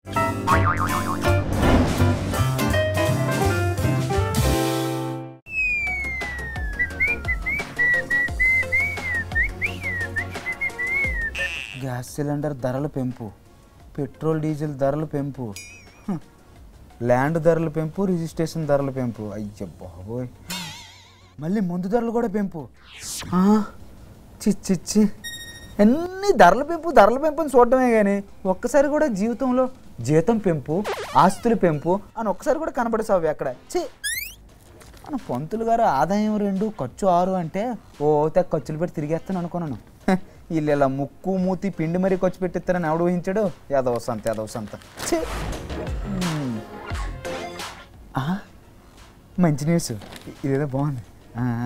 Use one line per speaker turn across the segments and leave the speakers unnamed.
Gas cylinder ధరల పెంపు petrol diesel ధరల పెంపు హ్మ్. ల్యాండ్ ధరల పెంపు రిజిస్ట్రేషన్ ధరల పెంపు అయ్య బాబోయ్ మళ్ళీ మందు ధరలు కూడా పెంపు ఆ, చిచ్చిచ్చి అన్ని ధరల పెంపు ధరల పెంపు అని చూడటమే కానీ ఒక్కసారి కూడా జీవితంలో జీతం పెంపు ఆస్తుల పెంపు అని ఒక్కసారి కూడా కనబడసావు అక్కడ ఛీ మన పంతులు గారు ఆదాయం రెండు ఖర్చు ఆరు అంటే ఓ తెగ ఖర్చులు పెట్టి తిరిగేస్తాను అనుకున్నాను హ, వీళ్ళు ఇలా ముక్కు మూతి పిండి మరీ ఖర్చు పెట్టిస్తారని ఎవడు ఊహించాడు యాదవ సంత యాదవ సంత ఛీ! మ్మ్. ఆ, మంచి న్యూస్ ఇదేదో బాగుంది ఆ, ఆ.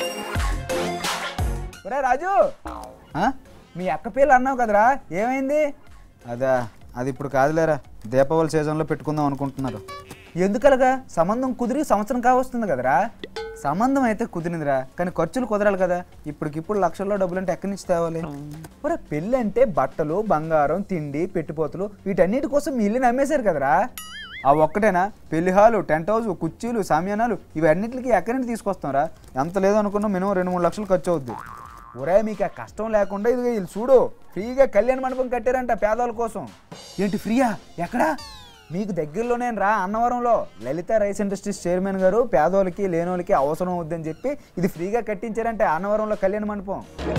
ఒరే రాజు ఆ? మీ అక్క పేర్లు అన్నావు కదరా ఏమైంది అదా అది ఇప్పుడు కాదులేరా దీపావళి సీజన్లో పెట్టుకుందాం అనుకుంటున్నారు ఎందుకలగా సంబంధం కుదిరి సంవత్సరం కావస్తుంది కదరా సంబంధం అయితే కుదిరిందిరా కానీ ఖర్చులు కుదరాలి కదా ఇప్పటికిప్పుడు లక్షల్లో డబ్బులు అంటే ఎక్కడి నుంచి తేవాలి ఒరే పెళ్ళి అంటే బట్టలు బంగారం తిండి పెట్టుపోతులు వీటన్నిటి కోసం మీ ఇల్లుని అమ్మేశారు కదరా ఆ ఒక్కటేనా పెళ్లి హాలు టెంట్ హౌస్ కుర్చీలు సామ్యానాలు ఇవన్నిటికి ఎక్కడి నుంచి తీసుకొస్తాంరా ఎంత లేదనుకున్నా మినిమం రెండు మూడు లక్షలు ఖర్చు అవుద్ది ఒరే మీకు ఆ కష్టం లేకుండా ఇది వీళ్ళు చూడు ఫ్రీగా కళ్యాణ మండపం కట్టారంట పేదల కోసం ఏంటి ఫ్రీయా ఎక్కడా మీకు దగ్గరలోనే రా అన్నవరంలో Lalitha rice industries chairman garu పేదోళ్ళకి లేనోళ్ళకి అవసరం అవుద్దని చెప్పి ఇది ఫ్రీగా కట్టించారంటే అన్నవరంలో కళ్యాణ మండపం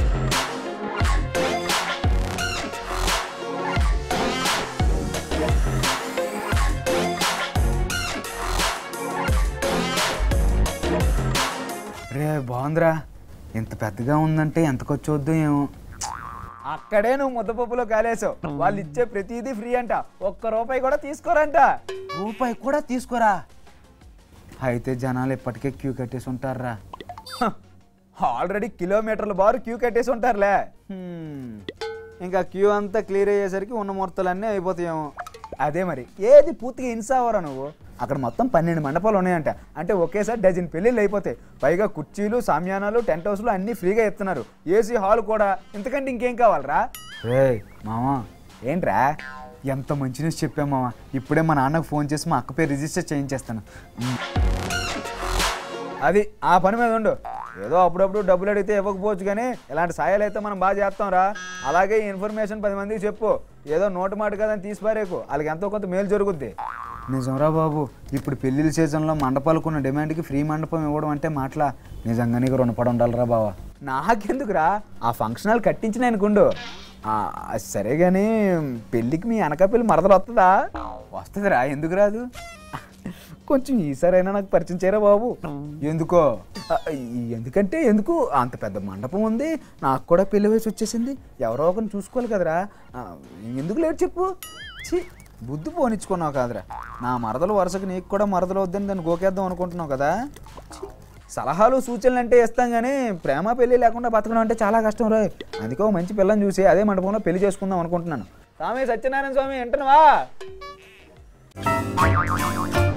రే బాగుందిరా ఇంత పెద్దగా ఉందంటే ఎంత ఖర్చు వద్దు ఏమో అక్కడే నువ్వు ముద్దపప్పులో కాలేసావు వాళ్ళు ఇచ్చే ప్రతిదీ ఫ్రీ అంట ఒక్క రూపాయి కూడా తీసుకోరంట రూపాయి కూడా తీసుకోరా అయితే జనాలు ఇప్పటికే క్యూ కట్టేసి ఉంటారా ఆల్రెడీ కిలోమీటర్ల బారు క్యూ కట్టేసి ఉంటారులే హ్మ్. ఇంకా క్యూ అంతా క్లియర్ అయ్యేసరికి ఉన్న ముహూర్తాలన్నీ అయిపోతాయేమో అదే మరి ఏది పూర్తిగా ఇన్సావరా నువ్వు అక్కడ మొత్తం పన్నెండు మండపాలు ఉన్నాయంట అంటే ఒకేసారి డజన్ పెళ్ళిళ్ళు అయిపోతాయి పైగా కుర్చీలు సామ్యానాలు టెంట్ హౌస్లు అన్నీ ఫ్రీగా ఇస్తున్నారు ఏసీ హాల్ కూడా ఇంతకంటే ఇంకేం కావాలరా రే మామా ఏంట్రా ఎంత మంచి న్యూస్ చెప్పావు మామ ఇప్పుడే మా నాన్నకు ఫోన్ చేసి మా అక్క పేరు రిజిస్టర్ చేయించేస్తాను ఉమ్. అది ఆ పని మీద ఉండు ఏదో అప్పుడప్పుడు డబ్బులు అడిగితే ఇవ్వకపోవచ్చు కానీ ఇలాంటి సాయాలు అయితే మనం బాగా చేస్తాం రా అలాగే ఈ ఇన్ఫర్మేషన్ పది మందికి చెప్పు ఏదో నోటు మాట కదని తీసిపారేకు వాళ్ళకి ఎంతో కొంత మేలు జరుగుద్ది నిజంరా బాబు ఇప్పుడు పెళ్లిళ్ళ సీజన్లో మండపాలకున్న డిమాండ్కి ఫ్రీ మండపం ఇవ్వడం అంటే మాటలా నిజంగా నీకు రుణపడి ఉండాలిరా బావా నాకెందుకురా ఆ ఫంక్షన్ హాల్ కట్టించిన అనుకుండు ఆ, సరే కానీ పెళ్ళికి మీ అనకాపల్లి మరదలు వస్తుందా వస్తుందిరా ఎందుకు రాదు కొంచెం ఈసారైనా నాకు పరిచయం చేయరా బాబు ఎందుకో ఆ, ఈ- ఎందుకంటే ఎందుకు అంత పెద్ద మండపం ఉంది నాకు కూడా పెళ్లి వయసు వచ్చేసింది ఎవరో ఒకరిని చూసుకోవాలి కదరా ఆ, ఎందుకు లేట్ చెప్పు ఛీ బుద్ధి పోనిచ్చుకున్నావు కాదురా నా మరదలు వరుసకు నీకు కూడా మరదలు వద్దని దాన్ని గోకేద్దాం అనుకుంటున్నావు కదా ఛీ, సలహాలు సూచనలు అంటే ఇస్తాం కానీ ప్రేమ పెళ్లి లేకుండా బతకడం అంటే చాలా కష్టం రా అందుకే ఓ మంచి పిల్లని చూసి అదే మండపంలో పెళ్లి చేసుకుందాం అనుకుంటున్నాను స్వామి సత్యనారాయణ స్వామి వింటున్నావా